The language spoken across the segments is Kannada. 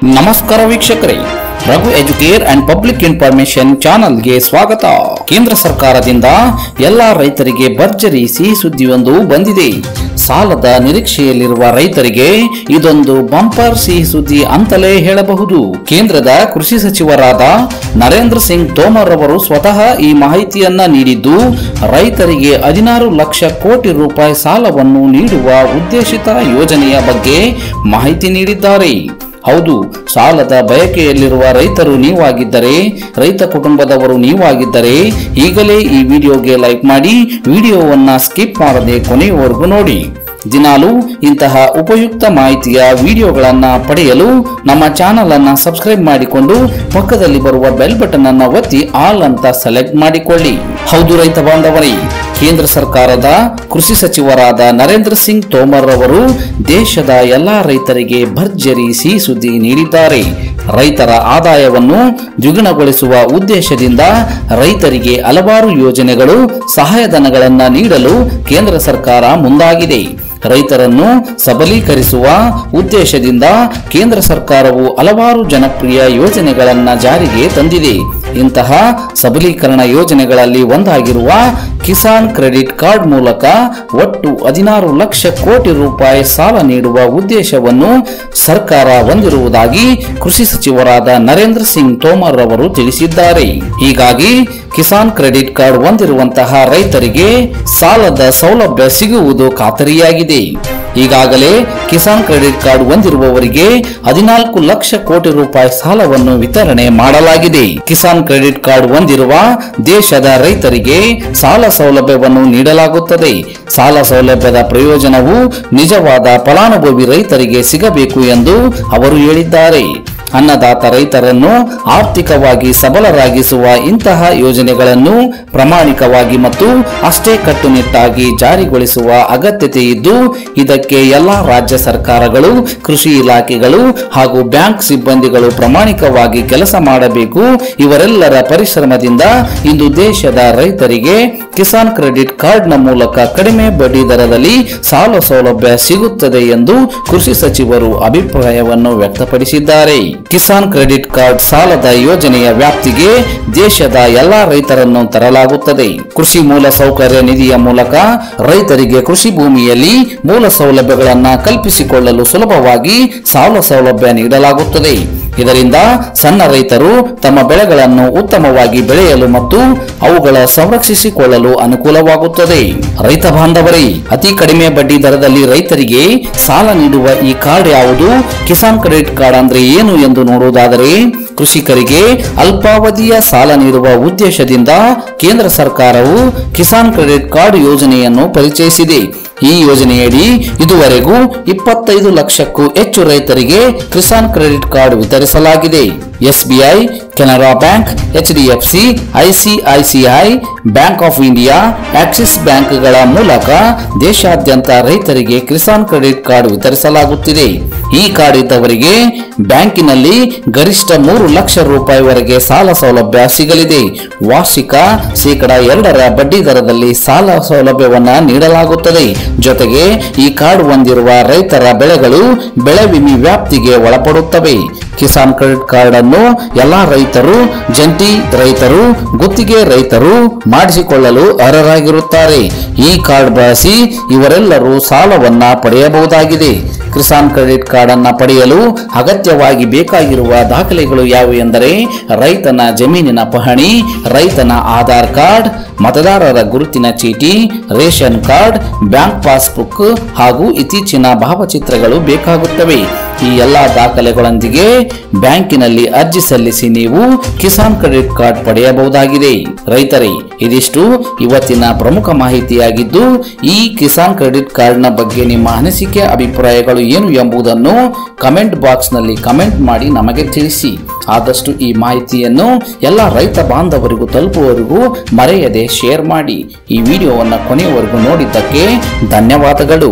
ನಮಸ್ಕಾರ ವೀಕ್ಷಕರೇ Raghu Educare and public information ಚಾನಲ್ಗೆ ಸ್ವಾಗತ ಕೇಂದ್ರ ಸರ್ಕಾರದಿಂದ ಎಲ್ಲ ರೈತರಿಗೆ ಭರ್ಜರಿ ಸಿಹಿ ಸುದ್ದಿಯೊಂದು ಬಂದಿದೆ ಸಾಲದ ನಿರೀಕ್ಷೆಯಲ್ಲಿರುವ ರೈತರಿಗೆ ಇದೊಂದು ಬಂಪರ್ ಸಿಹಿ ಸುದ್ದಿ ಅಂತಲೇ ಹೇಳಬಹುದು ಕೇಂದ್ರದ ಕೃಷಿ ಸಚಿವರಾದ ನರೇಂದ್ರ ಸಿಂಗ್ ತೋಮರ್ ಅವರು ಸ್ವತಃ ಈ ಮಾಹಿತಿಯನ್ನ ನೀಡಿದ್ದು ರೈತರಿಗೆ ಹದಿನಾರು ಲಕ್ಷ ಕೋಟಿ ರೂಪಾಯಿ ಸಾಲವನ್ನು ನೀಡುವ ಉದ್ದೇಶಿತ ಯೋಜನೆಯ ಬಗ್ಗೆ ಮಾಹಿತಿ ನೀಡಿದ್ದಾರೆ ಹೌದು ಸಾಲದ ಬಯಕೆಯಲ್ಲಿರುವ ರೈತರು ನೀವಾಗಿದ್ದರೆ ರೈತ ಕುಟುಂಬದವರು ನೀವಾಗಿದ್ದರೆ ಈಗಲೇ ಈ ವಿಡಿಯೋಗೆ ಲೈಕ್ ಮಾಡಿ ವಿಡಿಯೋವನ್ನ ಸ್ಕಿಪ್ ಮಾಡದೆ ಕೊನೆಯವರೆಗೂ ನೋಡಿ ದಿನಾಲು ಇಂತಹ ಉಪಯುಕ್ತ ಮಾಹಿತಿಯ ವಿಡಿಯೋಗಳನ್ನ ಪಡೆಯಲು ನಮ್ಮ ಚಾನಲ್ ಅನ್ನ ಸಬ್ಸ್ಕ್ರೈಬ್ ಮಾಡಿಕೊಂಡು ಪಕ್ಕದಲ್ಲಿ ಬರುವ ಬೆಲ್ ಬಟನ್ ಅನ್ನ ಒತ್ತಿ ಆಲ್ ಅಂತ ಸೆಲೆಕ್ಟ್ ಮಾಡಿಕೊಳ್ಳಿ ಹೌದು ರೈತ ಬಾಂಧವರೇ ಕೇಂದ್ರ ಸರ್ಕಾರದ ಕೃಷಿ ಸಚಿವರಾದ ನರೇಂದ್ರ ಸಿಂಗ್ ತೋಮರ್ ಅವರು ದೇಶದ ಎಲ್ಲಾ ರೈತರಿಗೆ ಭರ್ಜರಿ ಸಿಹಿ ಸುದ್ದಿ ನೀಡಿದ್ದಾರೆ ರೈತರ ಆದಾಯವನ್ನು ದ್ವಿಗುಣಗೊಳಿಸುವ ಉದ್ದೇಶದಿಂದ ರೈತರಿಗೆ ಹಲವಾರು ಯೋಜನೆಗಳು ಸಹಾಯಧನಗಳನ್ನು ನೀಡಲು ಕೇಂದ್ರ ಸರ್ಕಾರ ಮುಂದಾಗಿದೆ ರೈತರನ್ನು ಸಬಲೀಕರಿಸುವ ಉದ್ದೇಶದಿಂದ ಕೇಂದ್ರ ಸರ್ಕಾರವು ಹಲವಾರು ಜನಪ್ರಿಯ ಯೋಜನೆಗಳನ್ನು ಜಾರಿಗೆ ತಂದಿದೆ ಇಂತಹ ಸಬಲೀಕರಣ ಯೋಜನೆಗಳಲ್ಲಿ ಒಂದಾಗಿರುವ ಕಿಸಾನ್ ಕ್ರೆಡಿಟ್ ಕಾರ್ಡ್ ಮೂಲಕ ಒಟ್ಟು ಹದಿನಾರು ಲಕ್ಷ ಕೋಟಿ ರೂಪಾಯಿ ಸಾಲ ನೀಡುವ ಉದ್ದೇಶವನ್ನು ಸರ್ಕಾರ ಹೊಂದಿರುವುದಾಗಿ ಕೃಷಿ ಸಚಿವರಾದ ನರೇಂದ್ರ ಸಿಂಗ್ ತೋಮರ್ ಅವರು ತಿಳಿಸಿದ್ದಾರೆ ಹೀಗಾಗಿ ಕಿಸಾನ್ ಕ್ರೆಡಿಟ್ ಕಾರ್ಡ್ ಹೊಂದಿರುವಂತಹ ರೈತರಿಗೆ ಸಾಲದ ಸೌಲಭ್ಯ ಸಿಗುವುದು ಖಾತರಿಯಾಗಿದೆ ಈಗಾಗಲೇ ಕಿಸಾನ್ ಕ್ರೆಡಿಟ್ ಕಾರ್ಡ್ ಹೊಂದಿರುವವರಿಗೆ ಹದಿನಾಲ್ಕು ಲಕ್ಷ ಕೋಟಿ ರೂಪಾಯಿ ಸಾಲವನ್ನು ವಿತರಣೆ ಮಾಡಲಾಗಿದೆ ಕಿಸಾನ್ ಕ್ರೆಡಿಟ್ ಕಾರ್ಡ್ ಹೊಂದಿರುವ ದೇಶದ ರೈತರಿಗೆ ಸಾಲ ಸೌಲಭ್ಯವನ್ನು ನೀಡಲಾಗುತ್ತದೆ ಸಾಲ ಸೌಲಭ್ಯದ ಪ್ರಯೋಜನವು ನಿಜವಾದ ಫಲಾನುಭವಿ ರೈತರಿಗೆ ಸಿಗಬೇಕು ಎಂದು ಅವರು ಹೇಳಿದ್ದಾರೆ ಅನ್ನದಾತ ರೈತರನ್ನು ಆರ್ಥಿಕವಾಗಿ ಸಬಲರಾಗಿಸುವ ಇಂತಹ ಯೋಜನೆಗಳನ್ನು ಪ್ರಾಮಾಣಿಕವಾಗಿ ಮತ್ತು ಅಷ್ಟೇ ಕಟ್ಟುನಿಟ್ಟಾಗಿ ಜಾರಿಗೊಳಿಸುವ ಅಗತ್ಯತೆ ಇದ್ದು ಇದಕ್ಕೆ ಎಲ್ಲಾ ರಾಜ್ಯ ಸರ್ಕಾರಗಳು ಕೃಷಿ ಇಲಾಖೆಗಳು ಹಾಗೂ ಬ್ಯಾಂಕ್ ಸಿಬ್ಬಂದಿಗಳು ಪ್ರಾಮಾಣಿಕವಾಗಿ ಕೆಲಸ ಮಾಡಬೇಕು ಇವರೆಲ್ಲರ ಪರಿಶ್ರಮದಿಂದ ಇಂದು ದೇಶದ ರೈತರಿಗೆ ಕಿಸಾನ್ ಕ್ರೆಡಿಟ್ ಕಾರ್ಡ್ನ ಮೂಲಕ ಕಡಿಮೆ ಬಡ್ಡಿ ದರದಲ್ಲಿ ಸಾಲ ಸೌಲಭ್ಯ ಸಿಗುತ್ತದೆ ಎಂದು ಕೃಷಿ ಸಚಿವರು ಅಭಿಪ್ರಾಯವನ್ನು ವ್ಯಕ್ತಪಡಿಸಿದ್ದಾರೆ ಕಿಸಾನ್ ಕ್ರೆಡಿಟ್ ಕಾರ್ಡ್ ಸಾಲದ ಯೋಜನೆಯ ವ್ಯಾಪ್ತಿಗೆ ದೇಶದ ಎಲ್ಲಾ ರೈತರನ್ನು ತರಲಾಗುತ್ತದೆ ಕೃಷಿ ಮೂಲ ಸೌಕರ್ಯ ನಿಧಿಯ ಮೂಲಕ ರೈತರಿಗೆ ಕೃಷಿ ಭೂಮಿಯಲ್ಲಿ ಮೂಲ ಸೌಲಭ್ಯಗಳನ್ನು ಕಲ್ಪಿಸಿಕೊಳ್ಳಲು ಸುಲಭವಾಗಿ ಸಾಲ ಸೌಲಭ್ಯ ನೀಡಲಾಗುತ್ತದೆ ಇದರಿಂದ ಸಣ್ಣ ರೈತರು ತಮ್ಮ ಬೆಳೆಗಳನ್ನು ಉತ್ತಮವಾಗಿ ಬೆಳೆಯಲು ಮತ್ತು ಅವುಗಳ ಸಂರಕ್ಷಿಸಿಕೊಳ್ಳಲು ಅನುಕೂಲವಾಗುತ್ತದೆ ರೈತ ಬಾಂಧವರೇ ಅತಿ ಕಡಿಮೆ ಬಡ್ಡಿ ದರದಲ್ಲಿ ರೈತರಿಗೆ ಸಾಲ ನೀಡುವ ಈ ಕಾರ್ಡ್ ಯಾವುದು ಕಿಸಾನ್ ಕ್ರೆಡಿಟ್ ಕಾರ್ಡ್ ಅಂದ್ರೆ ಏನು ಎಂದು ನೋಡುವುದಾದರೆ ಕೃಷಿಕರಿಗೆ ಅಲ್ಪಾವಧಿಯ ಸಾಲ ನೀಡುವ ಉದ್ದೇಶದಿಂದ ಕೇಂದ್ರ ಸರ್ಕಾರವು ಕಿಸಾನ್ ಕ್ರೆಡಿಟ್ ಕಾರ್ಡ್ ಯೋಜನೆಯನ್ನು ಪರಿಚಯಿಸಿದೆ ಈ ಯೋಜನೆಯಡಿ ಇದುವರೆಗೂ ಇಪ್ಪತ್ತೈದು ಲಕ್ಷಕ್ಕೂ ಹೆಚ್ಚು ರೈತರಿಗೆ ಕಿಸಾನ್ ಕ್ರೆಡಿಟ್ ಕಾರ್ಡ್ ವಿತರಿಸಲಾಗಿದೆ SBI Canara bank HDFC ICICI bank of India Axis ಬ್ಯಾಂಕ್ಗಳ ಮೂಲಕ ದೇಶಾದ್ಯಂತ ರೈತರಿಗೆ ಕಿಸಾನ್ ಕ್ರೆಡಿಟ್ ಕಾರ್ಡ್ ವಿತರಿಸಲಾಗುತ್ತಿದೆ ಈ ಕಾರ್ಡ್ ಇದ್ದವರಿಗೆ ಬ್ಯಾಂಕಿನಲ್ಲಿ ಗರಿಷ್ಠ ಮೂರು ಲಕ್ಷ ರೂಪಾಯಿವರೆಗೆ ಸಾಲ ಸೌಲಭ್ಯ ಸಿಗಲಿದೆ ವಾರ್ಷಿಕ ಶೇಕಡ ಎರಡರ ಬಡ್ಡಿ ದರದಲ್ಲಿ ಸಾಲ ಸೌಲಭ್ಯವನ್ನ ನೀಡಲಾಗುತ್ತದೆ ಜೊತೆಗೆ ಈ ಕಾರ್ಡ್ ಹೊಂದಿರುವ ರೈತರ ಬೆಳೆಗಳು ಬೆಳೆ ವಿಮೆ ವ್ಯಾಪ್ತಿಗೆ ಒಳಪಡುತ್ತವೆ ಕಿಸಾನ್ ಕ್ರೆಡಿಟ್ ಕಾರ್ಡ್ ಅನ್ನು ಎಲ್ಲಾ ರೈತರು ಜಂಟಿ ರೈತರು ಗುತ್ತಿಗೆ ರೈತರು ಮಾಡಿಸಿಕೊಳ್ಳಲು ಅರ್ಹರಾಗಿರುತ್ತಾರೆ ಈ ಕಾರ್ಡ್ ಬಳಸಿ ಇವರೆಲ್ಲರೂ ಸಾಲವನ್ನ ಪಡೆಯಬಹುದಾಗಿದೆ ಕಿಸಾನ್ ಕ್ರೆಡಿಟ್ ಕಾರ್ಡ್ ಅನ್ನ ಪಡೆಯಲು ಅಗತ್ಯವಾಗಿ ಬೇಕಾಗಿರುವ ದಾಖಲೆಗಳು ಯಾವುವು ಎಂದರೆ ರೈತನ ಜಮೀನಿನ ಪಹಣಿ ರೈತನ ಆಧಾರ್ ಕಾರ್ಡ್ ಮತದಾರರ ಗುರುತಿನ ಚೀಟಿ ರೇಷನ್ ಕಾರ್ಡ್ ಬ್ಯಾಂಕ್ ಪಾಸ್ಬುಕ್ ಹಾಗೂ ಇತ್ತೀಚಿನ ಭಾವಚಿತ್ರಗಳು ಬೇಕಾಗುತ್ತವೆ ಈ ಎಲ್ಲಾ ದಾಖಲೆಗಳೊಂದಿಗೆ ಬ್ಯಾಂಕಿನಲ್ಲಿ ಅರ್ಜಿ ಸಲ್ಲಿಸಿ ನೀವು ಕಿಸಾನ್ ಕ್ರೆಡಿಟ್ ಕಾರ್ಡ್ ಪಡೆಯಬಹುದಾಗಿದೆ ರೈತರೇ ಇದಿಷ್ಟು ಇವತ್ತಿನ ಪ್ರಮುಖ ಮಾಹಿತಿಯಾಗಿದ್ದು ಈ ಕಿಸಾನ್ ಕ್ರೆಡಿಟ್ ಕಾರ್ಡ್ನ ಬಗ್ಗೆ ನಿಮ್ಮ ಅನಿಸಿಕೆ ಅಭಿಪ್ರಾಯಗಳು ಏನು ಎಂಬುದನ್ನು ಕಮೆಂಟ್ ಬಾಕ್ಸ್ನಲ್ಲಿ ಕಮೆಂಟ್ ಮಾಡಿ ನಮಗೆ ತಿಳಿಸಿ ಆದಷ್ಟು ಈ ಮಾಹಿತಿಯನ್ನು ಎಲ್ಲ ರೈತ ಬಾಂಧವರಿಗೂ ತಲುಪುವವರೆಗೂ ಮರೆಯದೆ ಶೇರ್ ಮಾಡಿ ಈ ವಿಡಿಯೋವನ್ನು ಕೊನೆಯವರೆಗೂ ನೋಡಿದ್ದಕ್ಕೆ ಧನ್ಯವಾದಗಳು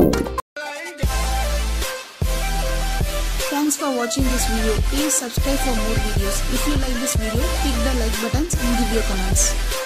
Thanks for watching this video. Please subscribe for more videos. If you like this video, click the like buttons and give your comments.